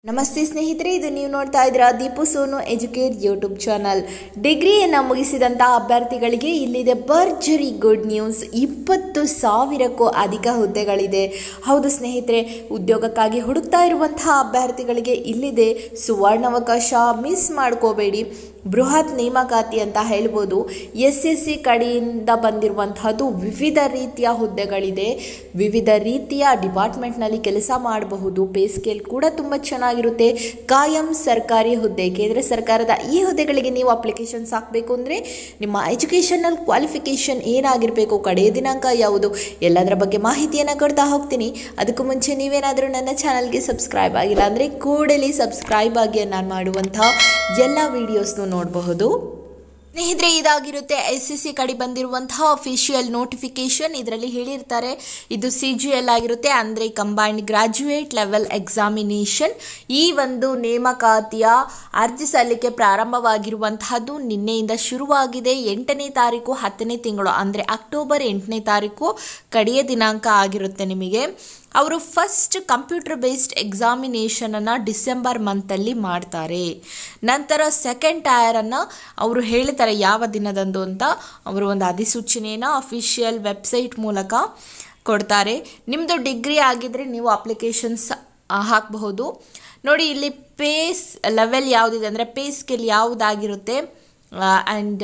ನಮಸ್ತೆ ಸ್ನೇಹಿತರೆ ಇದು ನೀವು ನೋಡ್ತಾ ಇದ್ದೀರಾ Deepu Sonu educate YouTube channel ಡಿಗ್ರಿಯನ್ನು ಮುಗಿಸಿದಂತಹ ಅಭ್ಯರ್ಥಿಗಳಿಗೆ ಇಲ್ಲಿದೆ ಭರ್ಜರಿ ಗುಡ್ ನ್ಯೂಸ್ ಇಪ್ಪತ್ತು ಸಾವಿರಕ್ಕೂ ಅಧಿಕ ಹುದ್ದೆಗಳಿದೆ ಹೌದು ಸ್ನೇಹಿತರೆ ಉದ್ಯೋಗಕ್ಕಾಗಿ ಹುಡುಕ್ತಾ ಇರುವಂತಹ ಅಭ್ಯರ್ಥಿಗಳಿಗೆ ಇಲ್ಲಿದೆ ಸುವರ್ಣಾವಕಾಶ ಮಿಸ್ ಮಾಡ್ಕೋಬೇಡಿ ಬೃಹತ್ ನೇಮಕಾತಿ ಅಂತ ಹೇಳ್ಬೋದು ಎಸ್ ಎಸ್ ಸಿ ಕಡೆಯಿಂದ ಬಂದಿರುವಂತಹದ್ದು ವಿವಿಧ ರೀತಿಯ ಹುದ್ದೆಗಳಿದೆ ವಿವಿಧ ರೀತಿಯ ಡಿಪಾರ್ಟ್ಮೆಂಟ್ನಲ್ಲಿ ಕೆಲಸ ಮಾಡಬಹುದು ಪೇ ಸ್ಕೇಲ್ ಕೂಡ ತುಂಬ ಚೆನ್ನಾಗಿರುತ್ತೆ ಕಾಯಂ ಸರ್ಕಾರಿ ಹುದ್ದೆ ಕೇಂದ್ರ ಸರ್ಕಾರದ ಈ ಹುದ್ದೆಗಳಿಗೆ ನೀವು ಅಪ್ಲಿಕೇಶನ್ಸ್ ಹಾಕಬೇಕು ಅಂದರೆ ನಿಮ್ಮ ಎಜುಕೇಷನಲ್ ಕ್ವಾಲಿಫಿಕೇಷನ್ ಏನಾಗಿರಬೇಕು ಕಡೆಯ ದಿನಾಂಕ ಯಾವುದು ಎಲ್ಲದರ ಬಗ್ಗೆ ಮಾಹಿತಿಯನ್ನು ಕೊಡ್ತಾ ಹೋಗ್ತೀನಿ ಅದಕ್ಕೂ ಮುಂಚೆ ನೀವೇನಾದರೂ ನನ್ನ ಚಾನಲ್ಗೆ ಸಬ್ಸ್ಕ್ರೈಬ್ ಆಗಿಲ್ಲ ಅಂದರೆ ಕೂಡಲೇ ಸಬ್ಸ್ಕ್ರೈಬ್ ಆಗಿ ನಾನು ಮಾಡುವಂತಹ ಎಲ್ಲ ವೀಡಿಯೋಸ್ನು ನೋಡಬಹುದು ಸ್ನೇಹಿತರೆ ಇದಾಗಿರುತ್ತೆ ಎಸ್ ಎಸ್ ಸಿ ಕಡೆ ಬಂದಿರುವಂತಹ ಅಫಿಷಿಯಲ್ ನೋಟಿಫಿಕೇಶನ್ ಇದರಲ್ಲಿ ಹೇಳಿರ್ತಾರೆ ಇದು ಸಿ ಜಿ ಎಲ್ ಆಗಿರುತ್ತೆ ಅಂದರೆ ಕಂಬೈನ್ಡ್ ಗ್ರಾಜ್ಯುಯೇಟ್ ಲೆವೆಲ್ ಎಕ್ಸಾಮಿನೇಷನ್ ಈ ಒಂದು ನೇಮಕಾತಿಯ ಅರ್ಜಿ ಸಲ್ಲಿಕೆ ಪ್ರಾರಂಭವಾಗಿರುವಂತಹದ್ದು ನಿನ್ನೆಯಿಂದ ಶುರುವಾಗಿದೆ ಎಂಟನೇ ತಾರೀಕು ಹತ್ತನೇ ತಿಂಗಳು ಅಂದರೆ ಅಕ್ಟೋಬರ್ ಎಂಟನೇ ತಾರೀಕು ಕಡೆಯ ದಿನಾಂಕ ಆಗಿರುತ್ತೆ ನಿಮಗೆ ಅವರು ಫಸ್ಟ್ ಕಂಪ್ಯೂಟರ್ ಬೇಸ್ಡ್ ಎಕ್ಸಾಮಿನೇಷನನ್ನು ಡಿಸೆಂಬರ್ ಮಂತಲ್ಲಿ ಮಾಡ್ತಾರೆ ನಂತರ ಸೆಕೆಂಡ್ ಟಯರನ್ನು ಅವರು ಹೇಳ್ತಾರೆ ಯಾವ ದಿನದಂದು ಅಂತ ಅವರು ಒಂದು ಅಧಿಸೂಚನೆಯನ್ನು ಅಫಿಷಿಯಲ್ ವೆಬ್ಸೈಟ್ ಮೂಲಕ ಕೊಡ್ತಾರೆ ನಿಮ್ಮದು ಡಿಗ್ರಿ ಆಗಿದ್ರೆ ನೀವು ಅಪ್ಲಿಕೇಶನ್ಸ್ ಹಾಕಬಹುದು ನೋಡಿ ಇಲ್ಲಿ ಪೇಸ್ ಲೆವೆಲ್ ಯಾವುದಿದೆ ಅಂದರೆ ಪೇ ಸ್ಕೇಲ್ ಯಾವುದಾಗಿರುತ್ತೆ ಆ್ಯಂಡ್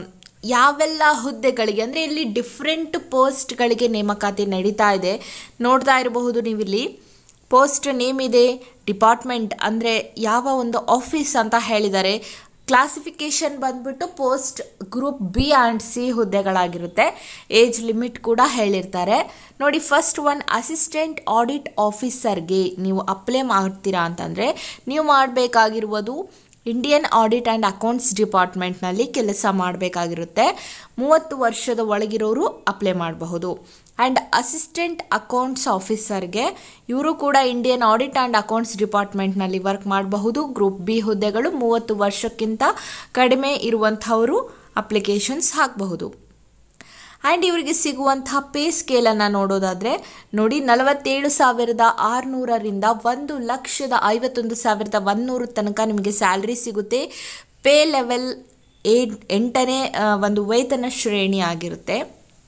ಯಾವೆಲ್ಲ ಹುದ್ದೆಗಳಿಗೆ ಅಂದರೆ ಇಲ್ಲಿ ಡಿಫ್ರೆಂಟ್ ಪೋಸ್ಟ್ಗಳಿಗೆ ನೇಮಕಾತಿ ನಡೀತಾ ಇದೆ ನೋಡ್ತಾ ಇರಬಹುದು ನೀವಿಲ್ಲಿ ಪೋಸ್ಟ್ ನೇಮ್ ಇದೆ ಡಿಪಾರ್ಟ್ಮೆಂಟ್ ಅಂದರೆ ಯಾವ ಒಂದು ಆಫೀಸ್ ಅಂತ ಹೇಳಿದ್ದಾರೆ ಕ್ಲಾಸಿಫಿಕೇಷನ್ ಬಂದ್ಬಿಟ್ಟು post group B and C ಹುದ್ದೆಗಳಾಗಿರುತ್ತೆ ಏಜ್ ಲಿಮಿಟ್ ಕೂಡ ಹೇಳಿರ್ತಾರೆ ನೋಡಿ ಫಸ್ಟ್ ಒನ್ ಅಸಿಸ್ಟೆಂಟ್ ಆಡಿಟ್ ಆಫೀಸರ್ಗೆ ನೀವು ಅಪ್ಲೈ ಮಾಡ್ತೀರಾ ಅಂತಂದರೆ ನೀವು ಮಾಡಬೇಕಾಗಿರುವುದು ಇಂಡಿಯನ್ ಆಡಿಟ್ ಆ್ಯಂಡ್ ಅಕೌಂಟ್ಸ್ ಡಿಪಾರ್ಟ್ಮೆಂಟ್ನಲ್ಲಿ ಕೆಲಸ ಮಾಡಬೇಕಾಗಿರುತ್ತೆ ಮೂವತ್ತು ವರ್ಷದ ಒಳಗಿರೋರು ಅಪ್ಲೈ ಮಾಡಬಹುದು ಆ್ಯಂಡ್ ಅಸಿಸ್ಟೆಂಟ್ ಅಕೌಂಟ್ಸ್ ಆಫೀಸರ್ಗೆ ಇವರು ಕೂಡ ಇಂಡಿಯನ್ ಆಡಿಟ್ ಆ್ಯಂಡ್ ಅಕೌಂಟ್ಸ್ ಡಿಪಾರ್ಟ್ಮೆಂಟ್ನಲ್ಲಿ ವರ್ಕ್ ಮಾಡಬಹುದು ಗ್ರೂಪ್ ಬಿ ಹುದ್ದೆಗಳು ಮೂವತ್ತು ವರ್ಷಕ್ಕಿಂತ ಕಡಿಮೆ ಇರುವಂಥವರು ಅಪ್ಲಿಕೇಶನ್ಸ್ ಹಾಕಬಹುದು ಆ್ಯಂಡ್ ಇವರಿಗೆ ಸಿಗುವಂತಹ ಪೇ ಸ್ಕೇಲನ್ನು ನೋಡೋದಾದರೆ ನೋಡಿ ನಲವತ್ತೇಳು ಸಾವಿರದ ಆರುನೂರರಿಂದ ಒಂದು ಲಕ್ಷದ ಐವತ್ತೊಂದು ಸಾವಿರದ ಒಂದುನೂರು ತನಕ ನಿಮಗೆ ಸ್ಯಾಲ್ರಿ ಸಿಗುತ್ತೆ ಪೇ ಲೆವೆಲ್ ಏಟ್ ಎಂಟನೇ ಒಂದು ವೇತನ ಶ್ರೇಣಿ ಆಗಿರುತ್ತೆ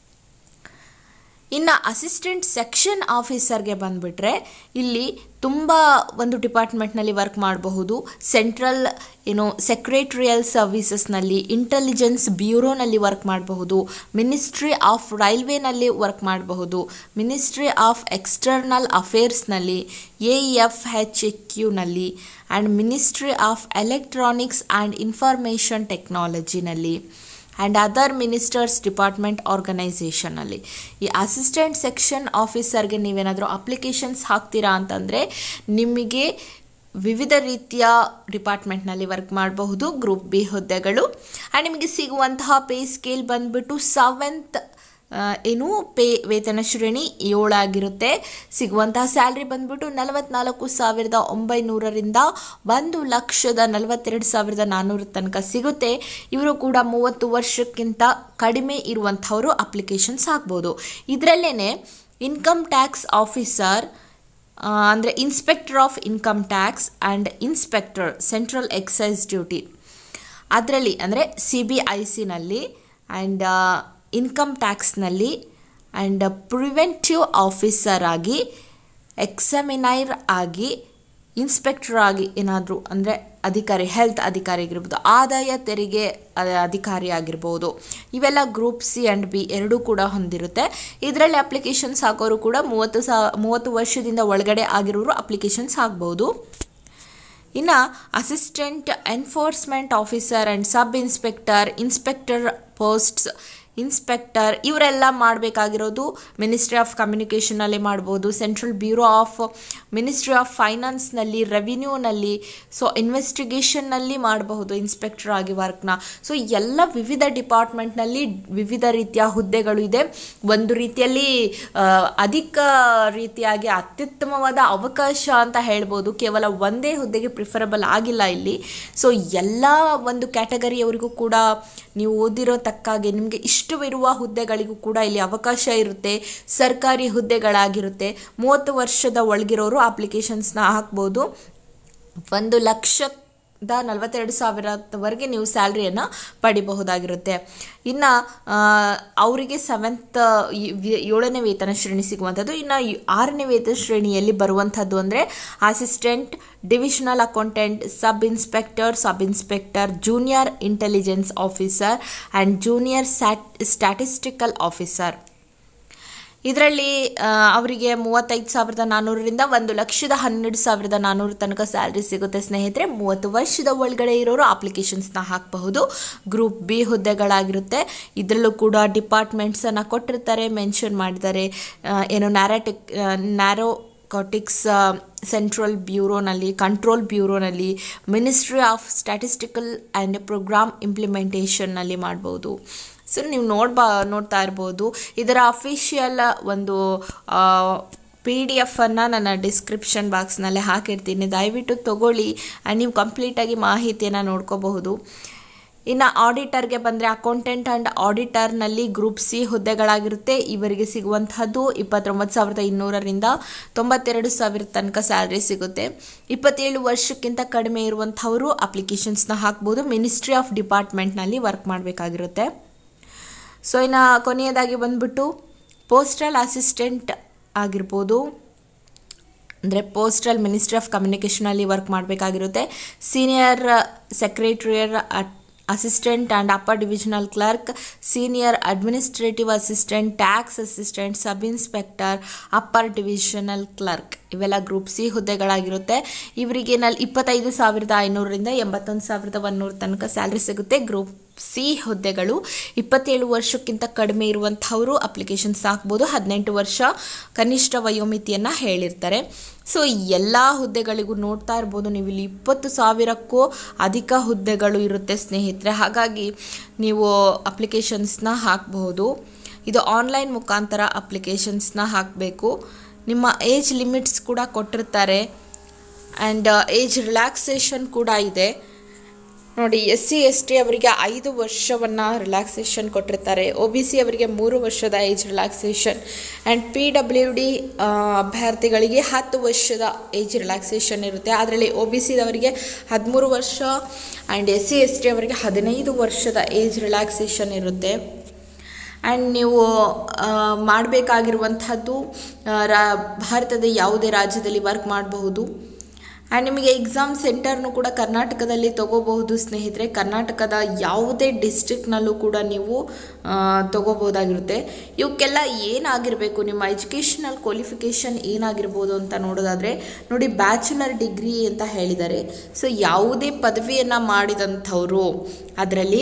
ಇನ್ನು ಅಸಿಸ್ಟೆಂಟ್ ಸೆಕ್ಷನ್ ಆಫೀಸರ್ಗೆ ಬಂದುಬಿಟ್ರೆ ಇಲ್ಲಿ ತುಂಬ ಒಂದು ಡಿಪಾರ್ಟ್ಮೆಂಟ್ನಲ್ಲಿ ವರ್ಕ್ ಮಾಡಬಹುದು ಸೆಂಟ್ರಲ್ ಏನು ಸೆಕ್ರೆಟ್ರಿಯಲ್ ಸರ್ವಿಸಸ್ನಲ್ಲಿ ಇಂಟೆಲಿಜೆನ್ಸ್ ಬ್ಯೂರೋನಲ್ಲಿ ವರ್ಕ್ ಮಾಡಬಹುದು ಮಿನಿಸ್ಟ್ರಿ ಆಫ್ ರೈಲ್ವೇನಲ್ಲಿ ವರ್ಕ್ ಮಾಡಬಹುದು ಮಿನಿಸ್ಟ್ರಿ ಆಫ್ ಎಕ್ಸ್ಟರ್ನಲ್ ಅಫೇರ್ಸ್ನಲ್ಲಿ ಎ ಎಫ್ ಹೆಚ್ ಕ್ಯೂನಲ್ಲಿ and ministry of electronics and information ಟೆಕ್ನಾಲಜಿನಲ್ಲಿ ಆ್ಯಂಡ್ ಅದರ್ ಮಿನಿಸ್ಟರ್ಸ್ ಡಿಪಾರ್ಟ್ಮೆಂಟ್ ಆರ್ಗನೈಸೇಷನಲ್ಲಿ ಈ ಅಸಿಸ್ಟೆಂಟ್ ಸೆಕ್ಷನ್ ಆಫೀಸರ್ಗೆ ನೀವೇನಾದರೂ ಅಪ್ಲಿಕೇಶನ್ಸ್ ಹಾಕ್ತೀರಾ ಅಂತಂದರೆ ನಿಮಗೆ ವಿವಿಧ ರೀತಿಯ ಡಿಪಾರ್ಟ್ಮೆಂಟ್ನಲ್ಲಿ ವರ್ಕ್ ಮಾಡಬಹುದು ಗ್ರೂಪ್ ಬಿ ಹುದ್ದೆಗಳು ಆ್ಯಂಡ್ ನಿಮಗೆ ಸಿಗುವಂತಹ ಪೇ ಸ್ಕೇಲ್ ಬಂದುಬಿಟ್ಟು ಸೆವೆಂತ್ ಏನು ಪೇ ವೇತನ ಶ್ರೇಣಿ ಏಳಾಗಿರುತ್ತೆ ಸಿಗುವಂತಹ ಸ್ಯಾಲ್ರಿ ಬಂದ್ಬಿಟ್ಟು ನಲವತ್ನಾಲ್ಕು ಸಾವಿರದ ಒಂಬೈನೂರರಿಂದ ಒಂದು ಲಕ್ಷದ ನಲವತ್ತೆರಡು ಸಾವಿರದ ನಾನ್ನೂರ ತನಕ ಸಿಗುತ್ತೆ ಇವರು ಕೂಡ ಮೂವತ್ತು ವರ್ಷಕ್ಕಿಂತ ಕಡಿಮೆ ಇರುವಂಥವರು ಅಪ್ಲಿಕೇಶನ್ಸ್ ಹಾಕ್ಬೋದು ಇದರಲ್ಲೇ ಇನ್ಕಮ್ ಟ್ಯಾಕ್ಸ್ ಆಫೀಸರ್ ಅಂದರೆ inspector of income tax and inspector central excise duty ಅದರಲ್ಲಿ ಅಂದರೆ ಸಿ ಬಿ ಐ ಸಿನಲ್ಲಿ ಆ್ಯಂಡ್ ಇನ್ಕಮ್ ಟ್ಯಾಕ್ಸ್ನಲ್ಲಿ ಆ್ಯಂಡ್ ಪ್ರಿವೆಂಟಿವ್ ಆಫೀಸರ್ ಆಗಿ ಎಕ್ಸಾಮಿನೈರ್ ಆಗಿ ಇನ್ಸ್ಪೆಕ್ಟರ್ ಆಗಿ ಏನಾದರೂ ಅಂದರೆ ಅಧಿಕಾರಿ ಹೆಲ್ತ್ ಅಧಿಕಾರಿ ಆಗಿರ್ಬೋದು ಆದಾಯ ತೆರಿಗೆ ಅಧಿಕಾರಿ ಆಗಿರ್ಬೋದು ಇವೆಲ್ಲ ಗ್ರೂಪ್ ಸಿ ಆ್ಯಂಡ್ ಬಿ ಎರಡೂ ಕೂಡ ಹೊಂದಿರುತ್ತೆ ಇದರಲ್ಲಿ ಅಪ್ಲಿಕೇಶನ್ಸ್ ಹಾಕೋರು ಕೂಡ ಮೂವತ್ತು ಸಾ ಮೂವತ್ತು ವರ್ಷದಿಂದ ಒಳಗಡೆ ಆಗಿರೋರು ಅಪ್ಲಿಕೇಶನ್ಸ್ ಹಾಕ್ಬೋದು ಇನ್ನು assistant enforcement officer and sub inspector inspector posts inspector ಇವರೆಲ್ಲ ಮಾಡಬೇಕಾಗಿರೋದು ಮಿನಿಸ್ಟ್ರಿ ಆಫ್ ಕಮ್ಯುನಿಕೇಷನಲ್ಲಿ ಮಾಡ್ಬೋದು central bureau of ministry of ಫೈನಾನ್ಸ್ನಲ್ಲಿ ರೆವಿನ್ಯೂನಲ್ಲಿ ಸೊ ಇನ್ವೆಸ್ಟಿಗೇಷನ್ನಲ್ಲಿ ಮಾಡಬಹುದು ಇನ್ಸ್ಪೆಕ್ಟರ್ ಆಗಿ ವರ್ಕ್ನ ಸೊ ಎಲ್ಲ ವಿವಿಧ ಡಿಪಾರ್ಟ್ಮೆಂಟ್ನಲ್ಲಿ ವಿವಿಧ ರೀತಿಯ ಹುದ್ದೆಗಳು ಇದೆ ಒಂದು ರೀತಿಯಲ್ಲಿ ಅಧಿಕ ರೀತಿಯಾಗಿ ಅತ್ಯುತ್ತಮವಾದ ಅವಕಾಶ ಅಂತ ಹೇಳ್ಬೋದು ಕೇವಲ ಒಂದೇ ಹುದ್ದೆಗೆ ಪ್ರಿಫರಬಲ್ ಆಗಿಲ್ಲ ಇಲ್ಲಿ ಸೊ ಎಲ್ಲ ಒಂದು ಕ್ಯಾಟಗರಿಯವರಿಗೂ ಕೂಡ ನೀವು ಓದಿರೋ ತಕ್ಕಾಗೆ ನಿಮಗೆ ಇಷ್ಟವಿರುವ ಹುದ್ದೆಗಳಿಗೂ ಕೂಡ ಇಲ್ಲಿ ಅವಕಾಶ ಇರುತ್ತೆ ಸರ್ಕಾರಿ ಹುದ್ದೆಗಳಾಗಿರುತ್ತೆ ಮೂವತ್ತು ವರ್ಷದ ಒಳಗಿರೋರು ಅಪ್ಲಿಕೇಶನ್ಸ್ನ ಹಾಕ್ಬೋದು ಒಂದು ಲಕ್ಷದ ನಲವತ್ತೆರಡು ಸಾವಿರದವರೆಗೆ ನೀವು ಸ್ಯಾಲ್ರಿಯನ್ನು ಪಡಿಬಹುದಾಗಿರುತ್ತೆ ಇನ್ನು ಅವರಿಗೆ ಸೆವೆಂತ್ ಏಳನೇ ವೇತನ ಶ್ರೇಣಿ ಸಿಗುವಂಥದ್ದು ಇನ್ನು ಆರನೇ ವೇತನ ಶ್ರೇಣಿಯಲ್ಲಿ ಬರುವಂಥದ್ದು ಅಂದರೆ assistant divisional accountant sub inspector sub inspector junior intelligence officer and junior sat statistical officer ಇದರಲ್ಲಿ ಅವರಿಗೆ ಮೂವತ್ತೈದು ಸಾವಿರದ ನಾನ್ನೂರರಿಂದ ಒಂದು ಲಕ್ಷದ ಹನ್ನೆರಡು ಸಾವಿರದ ನಾನ್ನೂರು ತನಕ ಸ್ಯಾಲ್ರಿ ಸಿಗುತ್ತೆ ಸ್ನೇಹಿತರೆ ಮೂವತ್ತು ವರ್ಷದ ಒಳಗಡೆ ಇರೋರು ಅಪ್ಲಿಕೇಶನ್ಸ್ನ ಹಾಕಬಹುದು ಗ್ರೂಪ್ ಬಿ ಹುದ್ದೆಗಳಾಗಿರುತ್ತೆ ಇದರಲ್ಲೂ ಕೂಡ ಡಿಪಾರ್ಟ್ಮೆಂಟ್ಸನ್ನು ಕೊಟ್ಟಿರ್ತಾರೆ ಮೆನ್ಷನ್ ಮಾಡಿದ್ದಾರೆ ಏನು ನ್ಯಾರೋಟಿಕ್ ನ್ಯಾರೋ ಕಾಟಿಕ್ಸ್ ಸೆಂಟ್ರಲ್ ಬ್ಯೂರೋನಲ್ಲಿ ಕಂಟ್ರೋಲ್ ಬ್ಯೂರೋನಲ್ಲಿ ministry of statistical and programme ಇಂಪ್ಲಿಮೆಂಟೇಷನ್ನಲ್ಲಿ ಮಾಡ್ಬೋದು ಸೊ ನೀವು ನೋಡ್ಬಾ ನೋಡ್ತಾ ಇರ್ಬೋದು ಇದರ ಅಫಿಷಿಯಲ್ ಒಂದು ಪಿ ಡಿ ಎಫನ್ನು ನನ್ನ ಡಿಸ್ಕ್ರಿಪ್ಷನ್ ಬಾಕ್ಸ್ನಲ್ಲೇ ಹಾಕಿರ್ತೀನಿ ದಯವಿಟ್ಟು ತೊಗೊಳ್ಳಿ ಆ್ಯಂಡ್ ನೀವು ಕಂಪ್ಲೀಟಾಗಿ ಮಾಹಿತಿಯನ್ನು ನೋಡ್ಕೋಬಹುದು ಇನ್ನು ಆಡಿಟರ್ಗೆ ಬಂದರೆ ಅಕೌಂಟೆಂಟ್ ಆ್ಯಂಡ್ ಆಡಿಟರ್ನಲ್ಲಿ ಗ್ರೂಪ್ ಸಿ ಹುದ್ದೆಗಳಾಗಿರುತ್ತೆ ಇವರಿಗೆ ಸಿಗುವಂತಹದ್ದು ಇಪ್ಪತ್ತೊಂಬತ್ತು ಸಾವಿರದ ಇನ್ನೂರರಿಂದ ತೊಂಬತ್ತೆರಡು ಸಾವಿರ ತನಕ ಸ್ಯಾಲ್ರಿ ಸಿಗುತ್ತೆ ಇಪ್ಪತ್ತೇಳು ವರ್ಷಕ್ಕಿಂತ ಕಡಿಮೆ ಇರುವಂಥವರು ಅಪ್ಲಿಕೇಶನ್ಸ್ನ ಹಾಕ್ಬೋದು ಮಿನಿಸ್ಟ್ರಿ ಆಫ್ ಡಿಪಾರ್ಟ್ಮೆಂಟ್ನಲ್ಲಿ ವರ್ಕ್ ಮಾಡಬೇಕಾಗಿರುತ್ತೆ ಸೊ ಇನ್ನು ಕೊನೆಯದಾಗಿ ಬಂದ್ಬಿಟ್ಟು ಪೋಸ್ಟಲ್ ಅಸಿಸ್ಟೆಂಟ್ ಆಗಿರ್ಬೋದು ಅಂದರೆ ಪೋಸ್ಟಲ್ ಮಿನಿಸ್ಟ್ರಿ ಆಫ್ ಕಮ್ಯುನಿಕೇಷನಲ್ಲಿ ವರ್ಕ್ ಮಾಡಬೇಕಾಗಿರುತ್ತೆ senior secretariat assistant and upper divisional clerk senior administrative assistant tax assistant sub inspector upper divisional clerk ಇವೆಲ್ಲ ಗ್ರೂಪ್ ಸಿ ಹುದ್ದೆಗಳಾಗಿರುತ್ತೆ ಇವರಿಗೆ ನಲ್ಲಿ ಇಪ್ಪತ್ತೈದು ಸಾವಿರದ ಐನೂರರಿಂದ ಎಂಬತ್ತೊಂದು ಸಾವಿರದ ಒಂದೂರು ತನಕ ಸ್ಯಾಲ್ರಿ ಸಿಗುತ್ತೆ ಗ್ರೂಪ್ ಸಿ ಹುದ್ದೆಗಳು ಇಪ್ಪತ್ತೇಳು ವರ್ಷಕ್ಕಿಂತ ಕಡಿಮೆ ಇರುವಂಥವರು ಅಪ್ಲಿಕೇಶನ್ಸ್ ಹಾಕ್ಬೋದು ಹದಿನೆಂಟು ವರ್ಷ ಕನಿಷ್ಠ ವಯೋಮಿತಿಯನ್ನು ಹೇಳಿರ್ತಾರೆ ಸೊ ಎಲ್ಲ ಹುದ್ದೆಗಳಿಗೂ ನೋಡ್ತಾ ಇರ್ಬೋದು ನೀವು ಇಲ್ಲಿ ಇಪ್ಪತ್ತು ಸಾವಿರಕ್ಕೂ ಅಧಿಕ ಹುದ್ದೆಗಳು ಇರುತ್ತೆ ಸ್ನೇಹಿತರೆ ಹಾಗಾಗಿ ನೀವು ಅಪ್ಲಿಕೇಶನ್ಸ್ನ ಹಾಕಬಹುದು ಇದು ಆನ್ಲೈನ್ ಮುಖಾಂತರ ಅಪ್ಲಿಕೇಶನ್ಸ್ನ ಹಾಕಬೇಕು ನಿಮ್ಮ ಏಜ್ ಲಿಮಿಟ್ಸ್ ಕೂಡ ಕೊಟ್ಟಿರ್ತಾರೆ ಆ್ಯಂಡ್ ಏಜ್ ರಿಲ್ಯಾಕ್ಸೇಷನ್ ಕೂಡ ಇದೆ ನೋಡಿ ಎಸ್ ಸಿ ಎಸ್ ಟಿ ಅವರಿಗೆ ಐದು ವರ್ಷವನ್ನು ರಿಲ್ಯಾಕ್ಸೇಷನ್ ಕೊಟ್ಟಿರ್ತಾರೆ ಒ ಬಿ ಸಿ ಅವರಿಗೆ ಮೂರು ವರ್ಷದ age relaxation and P W D ಅಭ್ಯರ್ಥಿಗಳಿಗೆ ಹತ್ತು ವರ್ಷದ ಏಜ್ ರಿಲ್ಯಾಕ್ಸೇಷನ್ ಇರುತ್ತೆ ಅದರಲ್ಲಿ ಒ ಬಿ ಸಿದವರಿಗೆ ಹದಿಮೂರು ವರ್ಷ and S C S T ಅವರಿಗೆ ಹದಿನೈದು ವರ್ಷದ ಏಜ್ ರಿಲ್ಯಾಕ್ಸೇಷನ್ ಇರುತ್ತೆ ಆ್ಯಂಡ್ ನೀವು ಮಾಡಬೇಕಾಗಿರುವಂಥದ್ದು ರಾ ಭಾರತದ ಯಾವುದೇ ರಾಜ್ಯದಲ್ಲಿ ವರ್ಕ್ ಮಾಡಬಹುದು ಆ್ಯಂಡ್ ನಿಮಗೆ ಎಕ್ಸಾಮ್ ಸೆಂಟರ್ನು ಕೂಡ ಕರ್ನಾಟಕದಲ್ಲಿ ತಗೋಬಹುದು ಸ್ನೇಹಿತರೆ ಕರ್ನಾಟಕದ ಯಾವುದೇ ಡಿಸ್ಟ್ರಿಕ್ನಲ್ಲೂ ಕೂಡ ನೀವು ತಗೋಬೋದಾಗಿರುತ್ತೆ ಇವಕ್ಕೆಲ್ಲ ಏನಾಗಿರಬೇಕು ನಿಮ್ಮ ಎಜುಕೇಷನಲ್ ಕ್ವಾಲಿಫಿಕೇಷನ್ ಏನಾಗಿರ್ಬೋದು ಅಂತ ನೋಡೋದಾದರೆ ನೋಡಿ ಬ್ಯಾಚುಲರ್ ಡಿಗ್ರಿ ಅಂತ ಹೇಳಿದ್ದಾರೆ ಸೊ ಯಾವುದೇ ಪದವಿಯನ್ನು ಮಾಡಿದಂಥವರು ಅದರಲ್ಲಿ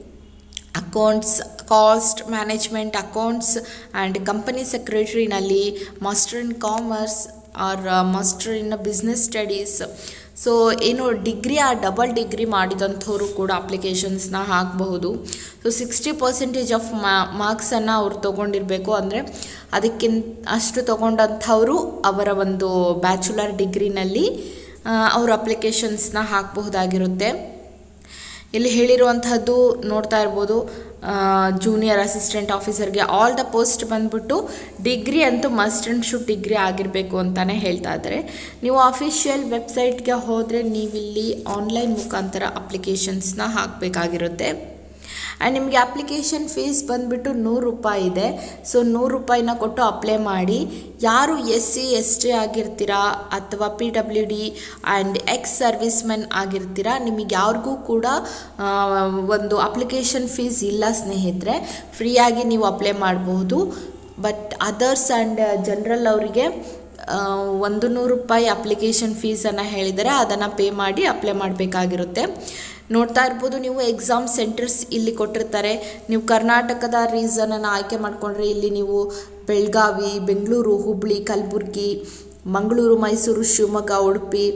accounts cost management accounts and company ಸೆಕ್ರೆಟ್ರಿನಲ್ಲಿ master in commerce or master in business studies so ಏನು ಡಿಗ್ರಿ ಆ ಡಬಲ್ ಡಿಗ್ರಿ ಮಾಡಿದಂಥವರು ಕೂಡ ಅಪ್ಲಿಕೇಶನ್ಸ್ನ ಹಾಕಬಹುದು ಸೊ ಸಿಕ್ಸ್ಟಿ ಪರ್ಸೆಂಟೇಜ್ ಆಫ್ ಮಾರ್ಕ್ಸನ್ನು ಅವ್ರು ತೊಗೊಂಡಿರಬೇಕು ಅಂದರೆ ಅದಕ್ಕಿಂತ ಅಷ್ಟು ತೊಗೊಂಡಂಥವರು ಅವರ ಒಂದು ಬ್ಯಾಚುಲರ್ ಡಿಗ್ರಿನಲ್ಲಿ ಅವರು ಅಪ್ಲಿಕೇಶನ್ಸ್ನ ಹಾಕಬಹುದಾಗಿರುತ್ತೆ ಇಲ್ಲಿ ಹೇಳಿರುವಂಥದ್ದು ನೋಡ್ತಾ ಇರ್ಬೋದು ಜೂನಿಯರ್ ಅಸಿಸ್ಟೆಂಟ್ ಆಫೀಸರ್ಗೆ ಆಲ್ ದ ಪೋಸ್ಟ್ ಬಂದ್ಬಿಟ್ಟು ಡಿಗ್ರಿ ಅಂತೂ ಮಸ್ಟ್ ಆ್ಯಂಡ್ ಶುಡ್ ಡಿಗ್ರಿ ಆಗಿರಬೇಕು ಅಂತಲೇ ಹೇಳ್ತಾ ಇದ್ದಾರೆ ನೀವು ಅಫಿಷಿಯಲ್ ವೆಬ್ಸೈಟ್ಗೆ ಹೋದರೆ ನೀವಿಲ್ಲಿ ಆನ್ಲೈನ್ ಮುಖಾಂತರ ಅಪ್ಲಿಕೇಶನ್ಸ್ನ ಹಾಕಬೇಕಾಗಿರುತ್ತೆ ಆ್ಯಂಡ್ ನಿಮಗೆ ಅಪ್ಲಿಕೇಶನ್ ಫೀಸ್ ಬಂದುಬಿಟ್ಟು ನೂರು ರೂಪಾಯಿ ಇದೆ ಸೊ ನೂರು ರೂಪಾಯಿನ ಕೊಟ್ಟು ಅಪ್ಲೈ ಮಾಡಿ ಯಾರು ಎಸ್ ಸಿ ಎಸ್ ಟಿ ಆಗಿರ್ತೀರಾ ಅಥವಾ P W D and ex servicemen ಆಗಿರ್ತೀರಾ ನಿಮಗೆ ಯಾರಿಗೂ ಕೂಡ ಒಂದು ಅಪ್ಲಿಕೇಶನ್ ಫೀಸ್ ಇಲ್ಲ ಸ್ನೇಹಿತರೆ ಫ್ರೀಯಾಗಿ ನೀವು ಅಪ್ಲೈ ಮಾಡಬಹುದು ಬಟ್ ಅದರ್ಸ್ ಆ್ಯಂಡ್ ಜನರಲ್ ಅವರಿಗೆ ಒಂದು ನೂರು ರೂಪಾಯಿ ಅಪ್ಲಿಕೇಶನ್ ಫೀಸನ್ನು ಹೇಳಿದರೆ ಅದನ್ನು ಪೇ ಮಾಡಿ ಅಪ್ಲೈ ಮಾಡಬೇಕಾಗಿರುತ್ತೆ ನೋಡ್ತಾ ಇರ್ಬೋದು ನೀವು ಎಕ್ಸಾಮ್ ಸೆಂಟರ್ಸ್ ಇಲ್ಲಿ ಕೊಟ್ಟಿರ್ತಾರೆ ನೀವು ಕರ್ನಾಟಕದ ರೀಸನನ್ನು ಆಯ್ಕೆ ಮಾಡಿಕೊಂಡ್ರೆ ಇಲ್ಲಿ ನೀವು ಬೆಳಗಾವಿ ಬೆಂಗಳೂರು ಹುಬ್ಬಳ್ಳಿ ಕಲಬುರ್ಗಿ ಮಂಗಳೂರು ಮೈಸೂರು ಶಿವಮೊಗ್ಗ ಉಡುಪಿ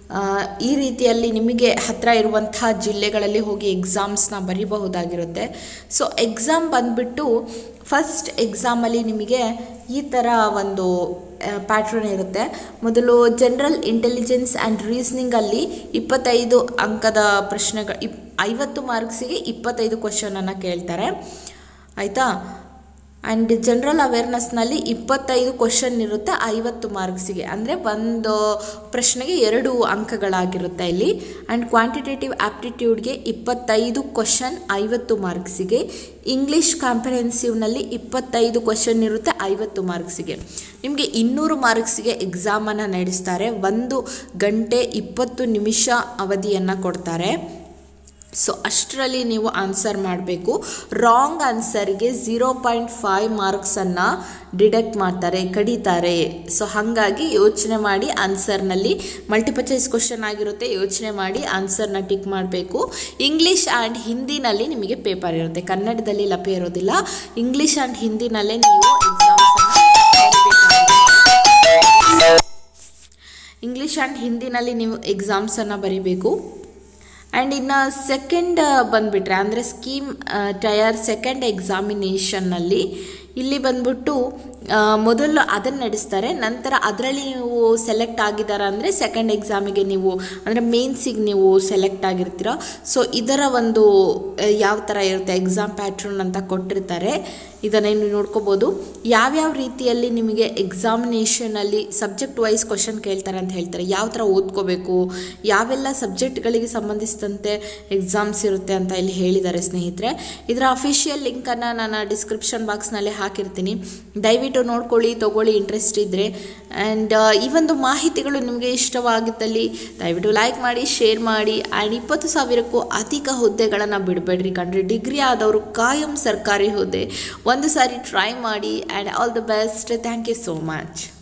ಈ ರೀತಿಯಲ್ಲಿ ನಿಮಗೆ ಹತ್ತಿರ ಇರುವಂಥ ಜಿಲ್ಲೆಗಳಲ್ಲಿ ಹೋಗಿ ಎಕ್ಸಾಮ್ಸ್ನ ಬರೀಬಹುದಾಗಿರುತ್ತೆ ಸೊ ಎಕ್ಸಾಮ್ ಬಂದುಬಿಟ್ಟು ಫಸ್ಟ್ ಎಕ್ಸಾಮಲ್ಲಿ ನಿಮಗೆ ಈ ಥರ ಒಂದು ಪ್ಯಾಟ್ರನ್ ಇರುತ್ತೆ ಮೊದಲು ಜನರಲ್ ಇಂಟೆಲಿಜೆನ್ಸ್ ಆ್ಯಂಡ್ ರೀಸ್ನಿಂಗಲ್ಲಿ ಇಪ್ಪತ್ತೈದು ಅಂಕದ ಪ್ರಶ್ನೆಗಳು ಇಪ್ ಐವತ್ತು ಮಾರ್ಕ್ಸಿಗೆ ಇಪ್ಪತ್ತೈದು ಕ್ವಶನನ್ನು ಕೇಳ್ತಾರೆ ಆಯಿತಾ ಆ್ಯಂಡ್ ಜನರಲ್ ಅವೇರ್ನೆಸ್ನಲ್ಲಿ ಇಪ್ಪತ್ತೈದು ಕ್ವಶನ್ ಇರುತ್ತೆ ಐವತ್ತು ಮಾರ್ಕ್ಸಿಗೆ ಅಂದರೆ ಒಂದು ಪ್ರಶ್ನೆಗೆ ಎರಡು ಅಂಕಗಳಾಗಿರುತ್ತೆ ಇಲ್ಲಿ ಆ್ಯಂಡ್ ಕ್ವಾಂಟಿಟೇಟಿವ್ ಆಪ್ಟಿಟ್ಯೂಡ್ಗೆ ಇಪ್ಪತ್ತೈದು ಕ್ವಶನ್ ಐವತ್ತು ಮಾರ್ಕ್ಸಿಗೆ ಇಂಗ್ಲೀಷ್ ಕಾಂಪ್ರಹೆನ್ಸಿವ್ನಲ್ಲಿ ಇಪ್ಪತ್ತೈದು ಕ್ವಶನ್ ಇರುತ್ತೆ ಐವತ್ತು ಮಾರ್ಕ್ಸಿಗೆ ನಿಮಗೆ ಇನ್ನೂರು ಮಾರ್ಕ್ಸಿಗೆ ಎಕ್ಸಾಮನ್ನು ನಡೆಸ್ತಾರೆ ಒಂದು ಗಂಟೆ ಇಪ್ಪತ್ತು ನಿಮಿಷ ಅವಧಿಯನ್ನು ಕೊಡ್ತಾರೆ ಸೊ ಅಷ್ಟರಲ್ಲಿ ನೀವು ಆನ್ಸರ್ ಮಾಡಬೇಕು ರಾಂಗ್ ಆನ್ಸರ್ಗೆ ಝೀರೋ ಪಾಯಿಂಟ್ ಫೈವ್ ಮಾರ್ಕ್ಸನ್ನು ಡಿಡಕ್ಟ್ ಮಾಡ್ತಾರೆ ಕಡಿತಾರೆ ಸೊ ಹಾಗಾಗಿ ಯೋಚನೆ ಮಾಡಿ ಆನ್ಸರ್ನಲ್ಲಿ ಮಲ್ಟಿಪಲ್ ಚಾಯ್ಸ್ ಕ್ವಶನ್ ಆಗಿರುತ್ತೆ ಯೋಚನೆ ಮಾಡಿ ಆನ್ಸರ್ನ ಟಿಕ್ ಮಾಡಬೇಕು ಇಂಗ್ಲೀಷ್ ಆ್ಯಂಡ್ ಹಿಂದಿನಲ್ಲಿ ನಿಮಗೆ ಪೇಪರ್ ಇರುತ್ತೆ ಕನ್ನಡದಲ್ಲಿ ಲಭ್ಯ ಇರೋದಿಲ್ಲ ಇಂಗ್ಲೀಷ್ ಆ್ಯಂಡ್ ಹಿಂದಿನಲ್ಲೇ ನೀವು ಎಕ್ಸಾಮ್ಸನ್ನು ಇಂಗ್ಲೀಷ್ ಆ್ಯಂಡ್ ಹಿಂದಿನಲ್ಲಿ ನೀವು ಎಕ್ಸಾಮ್ಸನ್ನು ಬರೀಬೇಕು ಆ್ಯಂಡ್ ಇನ್ನು ಸೆಕೆಂಡ್ ಬಂದುಬಿಟ್ರೆ ಅಂದರೆ ಸ್ಕೀಮ್ ಟಯರ್ ಸೆಕೆಂಡ್ ಎಕ್ಸಾಮಿನೇಷನ್ನಲ್ಲಿ ಇಲ್ಲಿ ಬಂದ್ಬಿಟ್ಟು ಮೊದಲು ಅದನ್ನು ನಡೆಸ್ತಾರೆ ನಂತರ ಅದರಲ್ಲಿ ನೀವು ಸೆಲೆಕ್ಟ್ ಆಗಿದ್ದಾರೆ ಅಂದರೆ ಸೆಕೆಂಡ್ ಎಕ್ಸಾಮಿಗೆ ನೀವು ಅಂದರೆ ಮೇನ್ಸಿಗೆ ನೀವು ಸೆಲೆಕ್ಟ್ ಆಗಿರ್ತೀರ ಸೊ ಇದರ ಒಂದು ಯಾವ ಥರ ಇರುತ್ತೆ ಎಕ್ಸಾಮ್ ಪ್ಯಾಟ್ರನ್ ಅಂತ ಕೊಟ್ಟಿರ್ತಾರೆ ಇದನ್ನು ನೀವು ನೋಡ್ಕೋಬೋದು ಯಾವ್ಯಾವ ರೀತಿಯಲ್ಲಿ ನಿಮಗೆ ಎಕ್ಸಾಮಿನೇಷನಲ್ಲಿ ಸಬ್ಜೆಕ್ಟ್ ವೈಸ್ ಕ್ವಶನ್ ಕೇಳ್ತಾರೆ ಅಂತ ಹೇಳ್ತಾರೆ ಯಾವ ಥರ ಓದ್ಕೋಬೇಕು ಯಾವೆಲ್ಲ ಸಬ್ಜೆಕ್ಟ್ಗಳಿಗೆ ಸಂಬಂಧಿಸಿದಂತೆ ಎಕ್ಸಾಮ್ಸ್ ಇರುತ್ತೆ ಅಂತ ಇಲ್ಲಿ ಹೇಳಿದ್ದಾರೆ ಸ್ನೇಹಿತರೆ ಇದರ ಅಫಿಷಿಯಲ್ ಲಿಂಕನ್ನು ನಾನು ಡಿಸ್ಕ್ರಿಪ್ಷನ್ ಬಾಕ್ಸ್ನಲ್ಲಿ ಹಾಕಿರ್ತೀನಿ ದಯವಿಟ್ಟು ನೋಡ್ಕೊಳ್ಳಿ ತೊಗೊಳ್ಳಿ ಇಂಟ್ರೆಸ್ಟ್ ಇದ್ದರೆ ಆ್ಯಂಡ್ ಈ ಒಂದು ಮಾಹಿತಿಗಳು ನಿಮಗೆ ಇಷ್ಟವಾಗಿದ್ದಲ್ಲಿ ದಯವಿಟ್ಟು ಲೈಕ್ ಮಾಡಿ ಶೇರ್ ಮಾಡಿ ಆ್ಯಂಡ್ ಇಪ್ಪತ್ತು ಸಾವಿರಕ್ಕೂ ಅಧಿಕ ಹುದ್ದೆಗಳನ್ನು ಬಿಡಬೇಡ್ರಿ ಕಂಡ್ರೆ ಡಿಗ್ರಿ ಆದವರು ಕಾಯಂ ಸರ್ಕಾರಿ ಹುದ್ದೆ ಒಂದು ಸಾರಿ ಟ್ರೈ ಮಾಡಿ and all the best thank you so much